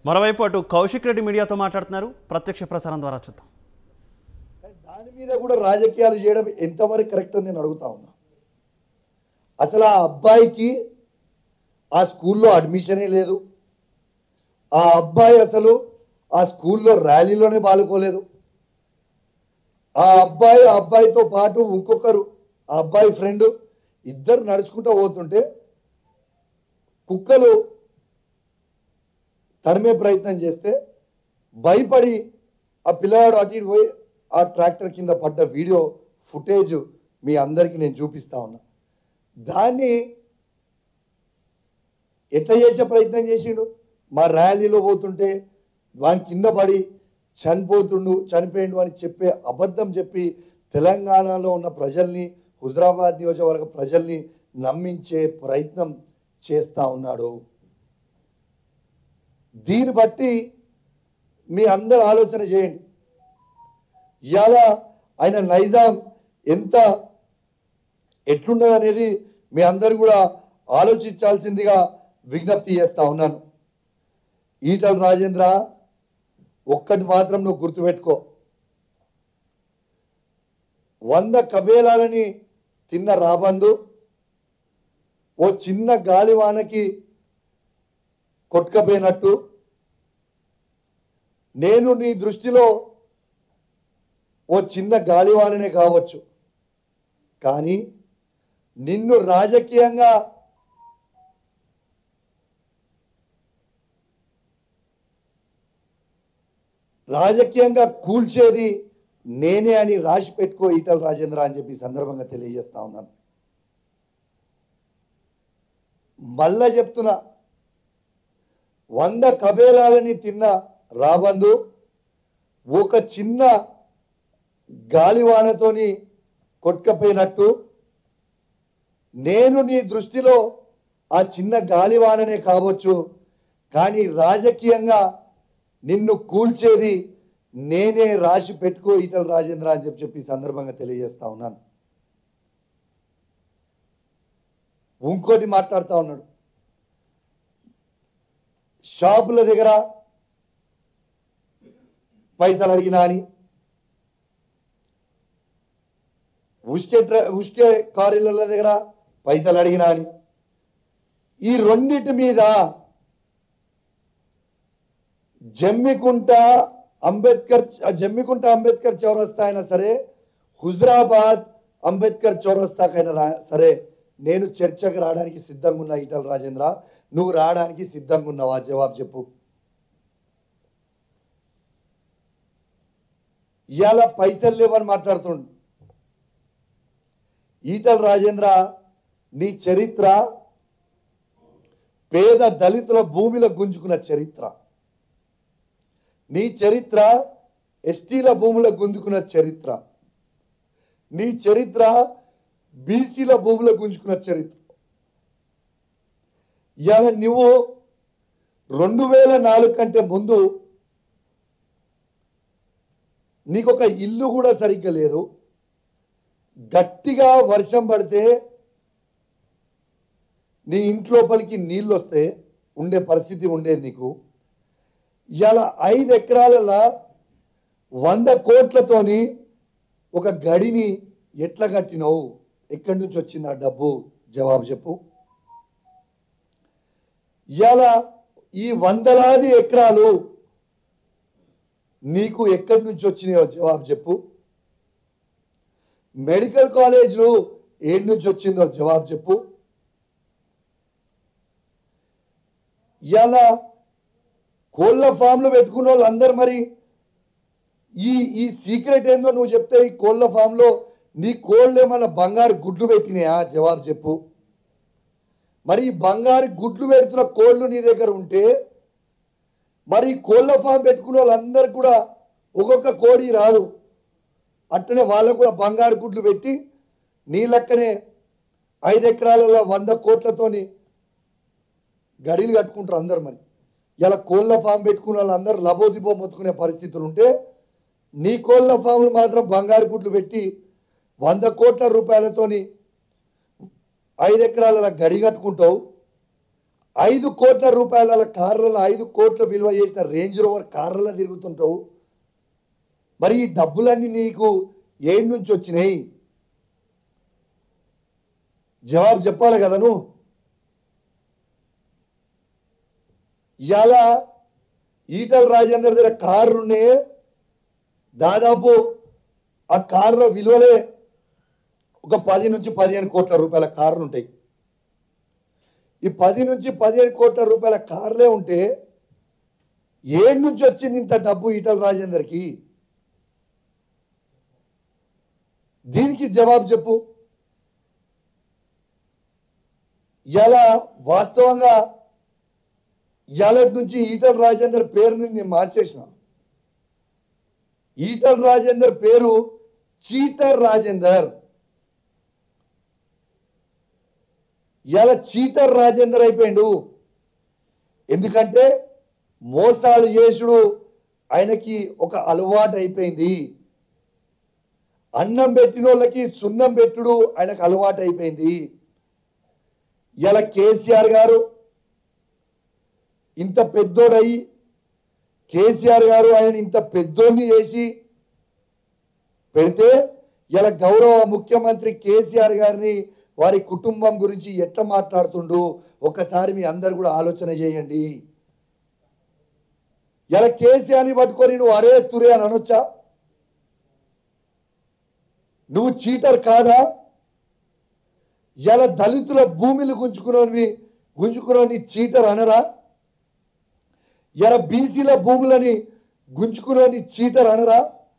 మరోవైపు అటు కౌశిక్ రెడ్డి మీడియాతో మాట్లాడుతున్నారు ప్రత్యక్ష ప్రసారం ద్వారా చూద్దాం దాని మీద కూడా రాజకీయాలు చేయడం ఎంతవరకు కరెక్ట్ అని నేను అడుగుతా ఉన్నా అసలు ఆ అబ్బాయికి ఆ స్కూల్లో అడ్మిషనే లేదు ఆ అబ్బాయి అసలు ఆ స్కూల్లో ర్యాలీలోనే పాల్గొలేదు ఆ అబ్బాయి ఆ అబ్బాయితో పాటు ఇంకొకరు ఆ అబ్బాయి ఫ్రెండ్ ఇద్దరు నడుచుకుంటూ పోతుంటే కుక్కలు తరిమే ప్రయత్నం చేస్తే భయపడి ఆ పిల్లవాడు అటు ఇటు పోయి ఆ ట్రాక్టర్ కింద పడ్డ వీడియో ఫుటేజ్ మీ అందరికీ నేను చూపిస్తా ఉన్నా దాన్ని ఎట్లా చేసే ప్రయత్నం చేసిండు మా ర్యాలీలో పోతుంటే వాని కింద పడి చనిపోతుండు చనిపోయిండు అని చెప్పే అబద్ధం చెప్పి తెలంగాణలో ఉన్న ప్రజల్ని హుజరాబాద్ నియోజకవర్గ ప్రజల్ని నమ్మించే ప్రయత్నం చేస్తా ఉన్నాడు దీన్ని బట్టి మీ అందరు ఆలోచన చేయండి ఇవాళ ఆయన నైజాం ఎంత ఎట్లున్నది అనేది మీ అందరు కూడా ఆలోచించాల్సిందిగా విజ్ఞప్తి చేస్తా ఉన్నాను ఈటల రాజేంద్ర ఒక్కటి మాత్రం నువ్వు గుర్తుపెట్టుకో వంద కబేలాలని తిన్న రాబందు ఓ చిన్న గాలివానకి కొట్టుకపోయినట్టు నేను నీ దృష్టిలో ఓ చిన్న గాలివాననే కావచ్చు కానీ నిన్ను రాజకీయంగా రాజకీయంగా కూల్చేది నేనే అని రాసి పెట్టుకో ఈటల రాజేంద్ర అని చెప్పి ఈ సందర్భంగా తెలియజేస్తా ఉన్నాను మళ్ళా చెప్తున్నా వంద కబేలాలని తిన్న రాబందు ఒక చిన్న గాలివానతోని కొట్టుకపోయినట్టు నేను నీ దృష్టిలో ఆ చిన్న గాలివాననే కావచ్చు కానీ రాజకీయంగా నిన్ను కూల్చేది నేనే రాసి పెట్టుకో ఈటల రాజేంద్ర అని చెప్పి చెప్పి ఈ సందర్భంగా తెలియజేస్తా ఉన్నాను ఇంకోటి మాట్లాడుతా ఉన్నాడు షాపుల దగ్గర పైసలు అడిగినా అని ఉష్కే ట్ర- ఉష్కే కారీల దగ్గర పైసలు అడిగినా అని ఈ రెండిటి మీద జమ్మికుంట అంబేద్కర్ జమ్మికుంట అంబేద్కర్ చౌరస్తా అయినా సరే హుజరాబాద్ అంబేద్కర్ చౌరస్తాకైనా రా సరే నేను చర్చకు రావడానికి సిద్ధంగా ఉన్నా ఈటల రాజేంద్ర నువ్వు రావడానికి సిద్ధంగా ఉన్నావా జవాబు చెప్పు ఇవాళ పైసలు లేవని మాట్లాడుతుండు ఈటల రాజేంద్ర నీ చరిత్ర పేద దళితుల భూమిలో గుంజుకున్న చరిత్ర నీ చరిత్ర ఎస్టీల భూముల గుంజుకున్న చరిత్ర నీ చరిత్ర బీసీల భూముల గుంజుకున్న చరిత్ర ఇవాళ నువ్వు రెండు వేల నాలుగు కంటే ముందు నీకు ఒక ఇల్లు కూడా సరిగ్గా లేదు గట్టిగా వర్షం పడితే నీ ఇంట్లోపలికి నీళ్ళు వస్తే ఉండే పరిస్థితి ఉండేది నీకు ఇవాళ ఐదు ఎకరాలలో వంద కోట్లతోని ఒక గడిని ఎట్లా కట్టినావు ఎక్కడి నుంచి వచ్చింది ఆ డబ్బు జవాబు చెప్పు ఇవాళ ఈ వందలాది ఎకరాలు నీకు ఎక్కడి నుంచి వచ్చినాయో జవాబు చెప్పు మెడికల్ కాలేజీలు ఏడు నుంచి వచ్చిందో జవాబు చెప్పు ఇవాళ కోళ్ళ ఫామ్లు పెట్టుకున్న వాళ్ళు అందరు మరి ఈ ఈ సీక్రెట్ ఏందో నువ్వు చెప్తే ఈ కోళ్ళ ఫామ్లో నీ కోళ్ళు ఏమన్నా బంగారు గుడ్లు పెట్టినాయా జవాబు చెప్పు మరి ఈ బంగారు గుడ్లు పెడుతున్న కోళ్ళు నీ దగ్గర ఉంటే మరి ఈ కోళ్ళ ఫామ్ పెట్టుకున్న వాళ్ళందరూ కూడా ఒక్కొక్క కోడి రాదు అట్టనే వాళ్ళకు కూడా బంగారు గుడ్లు పెట్టి నీ లెక్కనే ఐదు ఎకరాలలో వంద కోట్లతోని గడిలు కట్టుకుంటారు అందరు మరి ఇలా కోళ్ళ ఫామ్ పెట్టుకున్న వాళ్ళందరూ లబోదిబో మొత్తుకునే పరిస్థితులు ఉంటే నీ కోళ్ళ ఫామ్లు మాత్రం బంగారు గుడ్లు పెట్టి వంద కోట్ల రూపాయలతోని ఐదు ఎకరాల గడి కట్టుకుంటావు ఐదు కోట్ల రూపాయల కార్లలో ఐదు కోట్ల విలువ చేసిన రేంజ్ రోవర్ కార్లలో తిరుగుతుంటావు మరి ఈ డబ్బులన్నీ నీకు ఏడు నుంచి వచ్చినాయి జవాబు చెప్పాలి కదా నువ్వు ఇవాళ ఈటల రాజేందర్ దగ్గర కారు ఉన్నాయి దాదాపు ఆ కారులో విలువలే ఒక పది నుంచి పదిహేను కోట్ల రూపాయల కార్లు ఉంటాయి ఈ పది నుంచి పదిహేను కోట్ల రూపాయల కార్లే ఉంటే ఏడు నుంచి వచ్చింది ఇంత డబ్బు ఈటల రాజేందర్కి దీనికి జవాబు చెప్పు ఇలా వాస్తవంగా ఇయాలటి నుంచి ఈటల రాజేందర్ పేరుని నేను మార్చేసిన ఈటల రాజేందర్ పేరు చీటర్ రాజేందర్ ఇలా చీటర్ రాజేందర్ అయిపోయిండు ఎందుకంటే మోసాలు చేసుడు ఆయనకి ఒక అలవాటు అయిపోయింది అన్నం పెట్టిన వాళ్ళకి సున్నం పెట్టుడు ఆయనకు అలవాటు అయిపోయింది ఇలా కేసీఆర్ గారు ఇంత పెద్దోడయి కేసీఆర్ గారు ఆయన ఇంత పెద్దోడిని చేసి పెడితే ఇలా గౌరవ ముఖ్యమంత్రి కేసీఆర్ గారిని వారి కుటుంబం గురించి ఎట్లా మాట్లాడుతుండు ఒక్కసారి మీ అందరు కూడా ఆలోచన చేయండి ఇలా కేసీఆర్ని పట్టుకొని నువ్వు అరే తురే అని అనొచ్చా నువ్వు చీటర్ కాదా ఇలా దళితుల భూమిని గుంజుకున్నవి గుంజుకున్నవి చీటర్ అనరా ఎర బీసీల భూములని గుంజుకున్నవి చీటర్ అనరా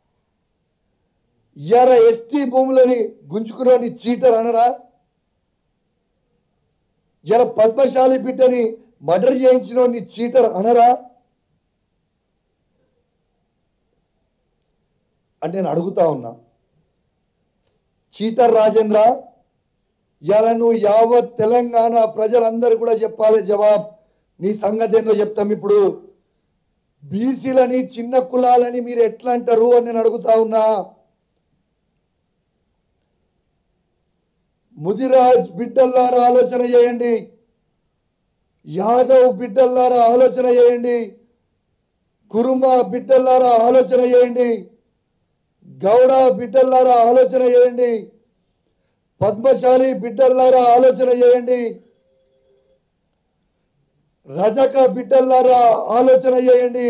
ఎర ఎస్టీ భూములని గుంజుకున్నవి చీటర్ అనరా ఎర పద్మశాలి బిడ్డని మర్డర్ చేయించిన చీటర్ అనరా అంటే నేను అడుగుతా ఉన్నా చీటర్ రాజేంద్ర ఇలా నువ్వు యావత్ తెలంగాణ ప్రజలందరూ కూడా చెప్పాలి జవాబ్ నీ సంగతి ఏందో చెప్తాం ఇప్పుడు బీసీలని చిన్న కులాలని మీరు ఎట్లా అంటారు అని నేను అడుగుతా ఉన్నా ముదిరాజ్ బిడ్డల్లారా ఆలోచన చేయండి యాదవ్ బిడ్డల్లారా ఆలోచన చేయండి కురుమ బిడ్డల్లారా ఆలోచన చేయండి గౌడ బిడ్డల్లారా ఆలోచన చేయండి పద్మశాలి బిడ్డల్లారా ఆలోచన చేయండి రజక బిడ్డల్లారా ఆలోచన చేయండి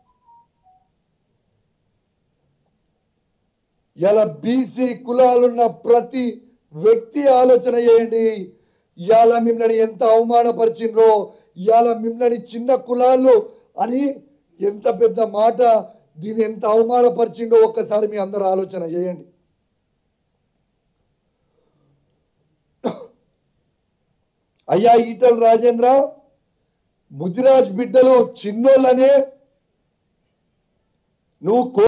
ఇలా బీసీ కులాలున్న ప్రతి వ్యక్తి ఆలోచన చేయండి ఇవాళ మిమ్మల్ని ఎంత అవమానపరిచిండ్రో ఇవాళ మిమ్మల్ని చిన్న కులాలు అని ఎంత పెద్ద మాట దీన్ని ఎంత అవమానపరిచిండో ఒక్కసారి మీ అందరూ ఆలోచన చేయండి అయ్యా ఈటల రాజేంద్ర ముదిరాజ్ బిడ్డలు చిన్నోళ్ళనే నువ్వు కో-